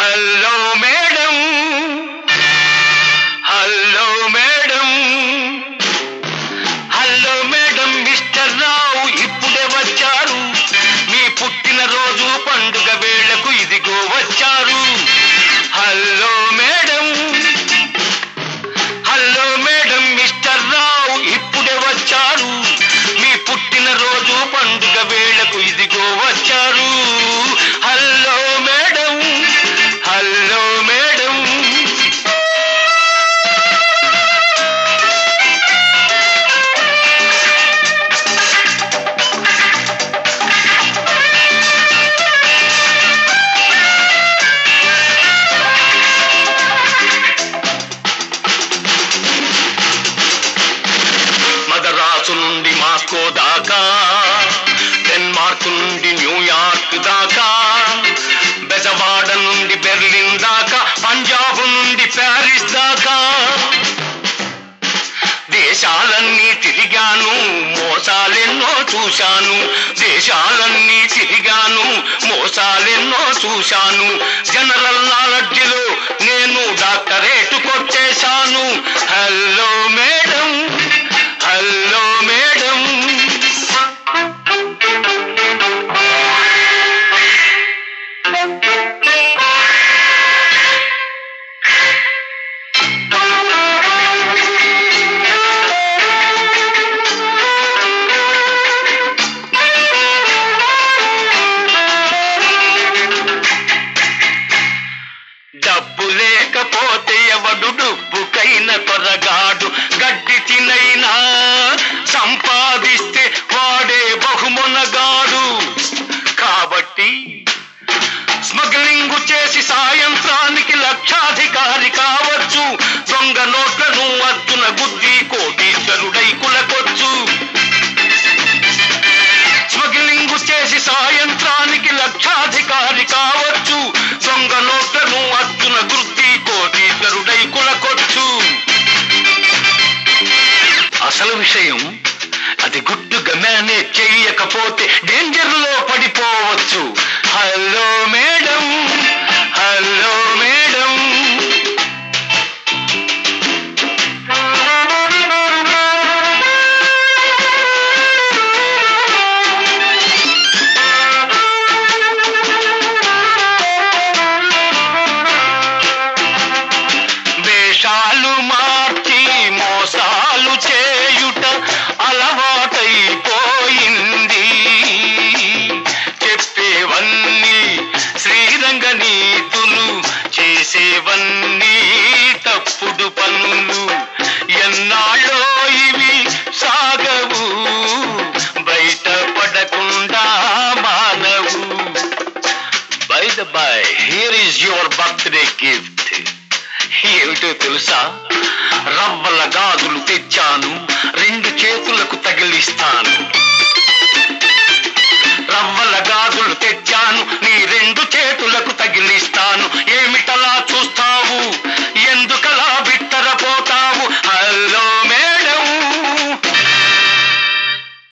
hello madam hello madam hello madam mister Rao ఇప్పుడే వచ్చారు మీ పుట్టినరోజు పండుగ వేళకు ఇదిగో వచ్చారు hello madam hello madam mister Rao ఇప్పుడే వచ్చారు మీ పుట్టినరోజు పండుగ వేళకు ఇదిగో వచ్చారు hello madam hello madam Madras నుండి మాస్కో దాకా డెన్మార్క్ నుండి న్యూయార్క్ దాకా బెజవాడ నుండి బెర్లిన్ దాకా పంజాబ్ నుండి ప్యారిస్ దాకా దేశాలన్నీ తిరిగాను మోసాలెన్నో చూశాను దేశాలన్నీ తిరిగాను మోసాలెన్నో చూశాను జనరల్ నాలెడ్జిలో నేను డాక్టరేట్ కొట్టేశాను హలో మేడం హలో మేడం డబ్బు లేకపోతే ఎవడు డబ్బుకైన కొరగాడు గడ్డి తినైనా సంపాదిస్తే వాడే బహుమునగాడు కాబట్టి స్మగ్లింగ్ చేసి సాయంత్రానికి లక్షాధికారి కావచ్చు దొంగ నోట్లను అర్జున గుద్ది కోటీశ్వరుడై కులకొచ్చు స్మగ్లింగ్ చేసి సాయంత్రానికి లక్షాధికారి కావచ్చు దొంగ నోట్లను అర్జున గుద్ది కోటీశ్వరుడై కులకొచ్చు అసలు విషయం అది గుడ్డుగా మేనేజ్ చెయ్యకపోతే డేంజర్ లో పడిపోవచ్చు హలో మేడం హలో మేడం వేషాలు మార్చి మోసాలు చేయుట అలవాటైపోయింది చెప్పేవన్నీ శ్రీరంగ నీతులు చేసేవన్నీ తప్పుడు పనులు ఎన్నాళ్ళో ఇవి సాగవు బయటపడకుండా మానవు by the by here is your birthday gift ఏమిటో తెలుసా రవ్వల గాజులు తెచ్చాను రెండు చేతులకు తగిలిస్తాను రవ్వల గాజులు తెచ్చాను నీ రెండు చేతులు